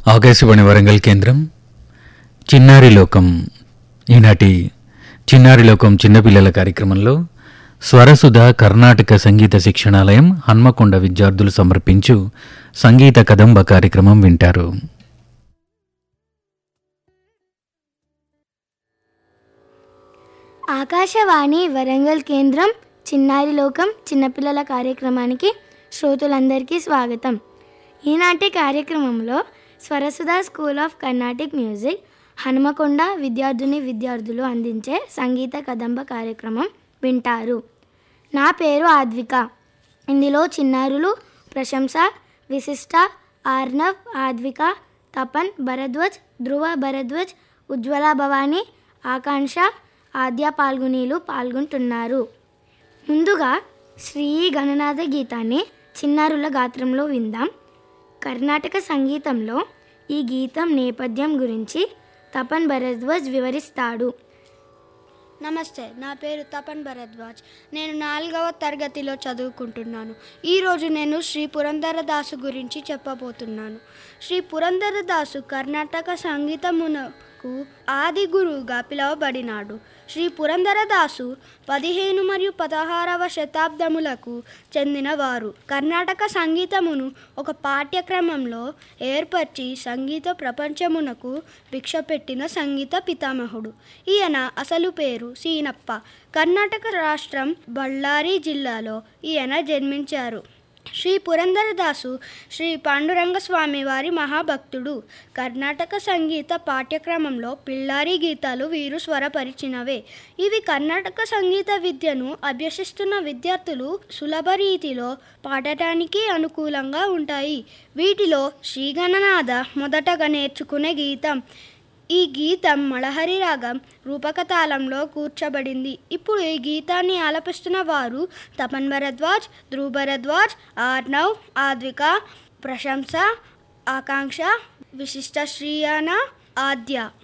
ఆకాశవాణి వరంగల్ కేంద్రం చిన్నారి లోకం ఈనాటి చిన్నారి లోకం చిన్నపిల్లల కార్యక్రమంలో స్వరసుధ కర్ణాటక సంగీత శిక్షణాలయం హన్మకొండ విద్యార్థులు సమర్పించు సంగీత కదంబ కార్యక్రమం వింటారు ఆకాశవాణి వరంగల్ కేంద్రం చిన్నారి లోకం చిన్నపిల్లల కార్యక్రమానికి శ్రోతలందరికీ స్వాగతం ఈనాటి కార్యక్రమంలో Swarasudha school of Carnatic music Hanumakonda విద్యార్థిని విద్యార్థులు అందించే సంగీత కదంబ కార్యక్రమం వింటారు నా పేరు ఆద్విక ఇందులో చిన్నారులు ప్రశంస విశిష్ట ఆర్నవ్ ఆద్విక తపన్ భరద్వాజ్ ధ్రువ భరద్వాజ్ ఉజ్వల భవానీ ఆకాంక్ష ఆద్య పాల్గొనీలు పాల్గొంటున్నారు ముందుగా శ్రీ గణనాథ గీతాన్ని చిన్నారుల గాత్రంలో విందాం కర్ణాటక సంగీతంలో ఈ గీతం నేపథ్యం గురించి తపన్ భరద్వాజ్ వివరిస్తాడు నమస్తే నా పేరు తపన్ భరద్వాజ్ నేను నాలుగవ తరగతిలో చదువుకుంటున్నాను ఈరోజు నేను శ్రీ పురంధరదాసు గురించి చెప్పబోతున్నాను శ్రీ పురంధరదాసు కర్ణాటక సంగీతమునకు ఆది గురువుగా పిలువబడినాడు శ్రీ పురంధరదాసు పదిహేను మరియు పదహారవ శతాబ్దములకు చెందినవారు కర్ణాటక సంగీతమును ఒక పాఠ్యక్రమంలో ఏర్పరిచి సంగీత ప్రపంచమునకు భిక్షపెట్టిన సంగీత పితామహుడు ఈయన అసలు పేరు సీనప్ప కర్ణాటక రాష్ట్రం బళ్ళారి జిల్లాలో ఈయన జన్మించారు శ్రీ పురంధరదాసు శ్రీ పాండురంగ స్వామి వారి మహాభక్తుడు కర్ణాటక సంగీత పాఠ్యక్రమంలో పిల్లారి గీతాలు వీరు స్వరపరిచినవే ఇవి కర్ణాటక సంగీత విద్యను అభ్యసిస్తున్న విద్యార్థులు సులభ రీతిలో పాడటానికి అనుకూలంగా ఉంటాయి వీటిలో శ్రీగణనాథ మొదటగా నేర్చుకునే గీతం ఈ గీతం మలహరి రాగం రూపక తాళంలో కూర్చబడింది ఇప్పుడు ఈ గీతాన్ని ఆలపిస్తున్న వారు తపన్ భరద్వాజ్ ధ్రువ్ భరద్వాజ్ ఆర్నవ్ ఆద్విక ప్రశంస ఆకాంక్ష విశిష్ట శ్రీయాన ఆద్య